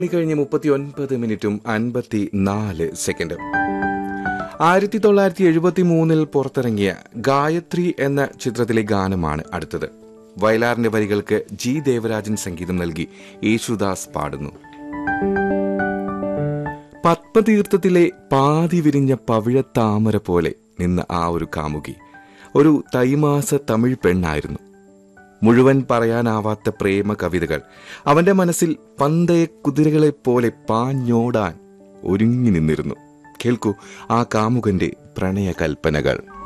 മണി കഴിഞ്ഞ് മുപ്പത്തി ഒൻപത് മിനിറ്റും അൻപത്തി നാല് സെക്കൻഡും ആയിരത്തി തൊള്ളായിരത്തി എഴുപത്തി മൂന്നിൽ പുറത്തിറങ്ങിയ ഗായത്രി എന്ന ചിത്രത്തിലെ ഗാനമാണ് അടുത്തത് വയലാറിന്റെ വരികൾക്ക് ജി ദേവരാജൻ സംഗീതം നൽകി യേശുദാസ് പാടുന്നു പത്മതീർത്ഥത്തിലെ പാതി വിരിഞ്ഞ പവിഴത്താമര പോലെ നിന്ന ആ ഒരു കാമുകി ഒരു തൈമാസ തമിഴ് പെണ്ണായിരുന്നു മുഴുവൻ പറയാനാവാത്ത പ്രേമ കവിതകൾ അവന്റെ മനസ്സിൽ പന്തയ കുതിരകളെപ്പോലെ പാഞ്ഞോടാൻ ഒരുങ്ങി നിന്നിരുന്നു കേൾക്കൂ ആ കാമുകന്റെ പ്രണയ കൽപ്പനകൾ